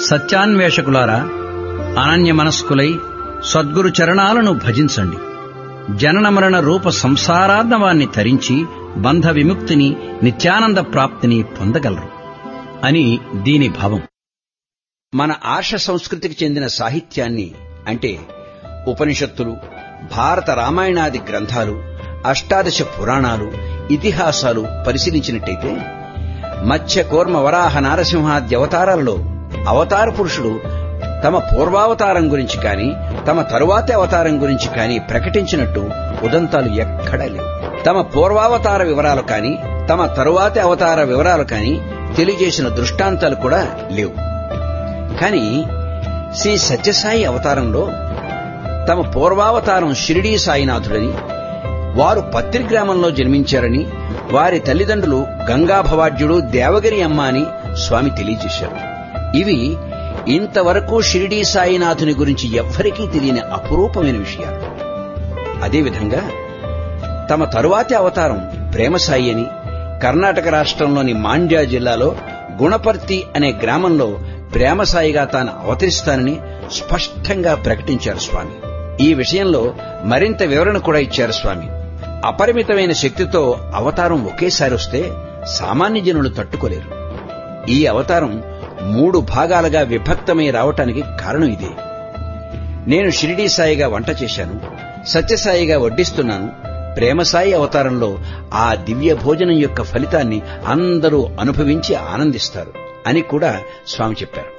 సత్యాన్వేషకులారా అనన్య మనస్కులై సద్గురు చరణాలను భజించండి జనన మరణ రూప సంసారార్ణవాన్ని తరించి బంధ విముక్తిని నిత్యానంద ప్రాప్తిని పొందగలరు అని దీని భావం మన ఆర్ష సంస్కృతికి చెందిన సాహిత్యాన్ని అంటే ఉపనిషత్తులు భారత రామాయణాది గ్రంథాలు అష్టాదశ పురాణాలు ఇతిహాసాలు పరిశీలించినట్టయితే మత్స్య కూర్మ వరాహ నారసింహాది అవతారాలలో అవతార పురుషుడు తమ పూర్వావతారం గురించి కాని తమ తరువాతి అవతారం గురించి కాని ప్రకటించినట్టు ఉదంతాలు ఎక్కడా లేవు తమ పూర్వావతార వివరాలు కాని తమ తరువాతి అవతార వివరాలు కాని తెలియజేసిన దృష్టాంతాలు కూడా లేవు కాని శ్రీ సత్యసాయి అవతారంలో తమ పూర్వావతారం షిరిడీ సాయినాథుడని వారు పత్రి గ్రామంలో జన్మించారని వారి తల్లిదండ్రులు గంగాభవాడ్యుడు దేవగిరి అమ్మ అని స్వామి తెలియజేశారు ఇవి ఇంతవరకు షిరిడీ సాయినాథుని గురించి ఎవ్వరికీ తెలియని అపురూపమైన విషయాలు అదేవిధంగా తమ తరువాతి అవతారం ప్రేమసాయి అని కర్ణాటక రాష్ట్రంలోని మాండ్యా జిల్లాలో గుణపర్తి అనే గ్రామంలో ప్రేమసాయిగా తాను అవతరిస్తానని స్పష్టంగా ప్రకటించారు స్వామి ఈ విషయంలో మరింత వివరణ కూడా ఇచ్చారు స్వామి అపరిమితమైన శక్తితో అవతారం ఒకేసారి వస్తే సామాన్య జనులు తట్టుకోలేరు ఈ అవతారం మూడు భాగాలుగా విభక్తమై రావటానికి కారణం ఇదే నేను షిరిడీ సాయిగా వంట చేశాను సత్యసాయిగా వడ్డిస్తున్నాను ప్రేమసాయి అవతారంలో ఆ దివ్య భోజనం యొక్క ఫలితాన్ని అందరూ అనుభవించి ఆనందిస్తారు అని కూడా స్వామి చెప్పారు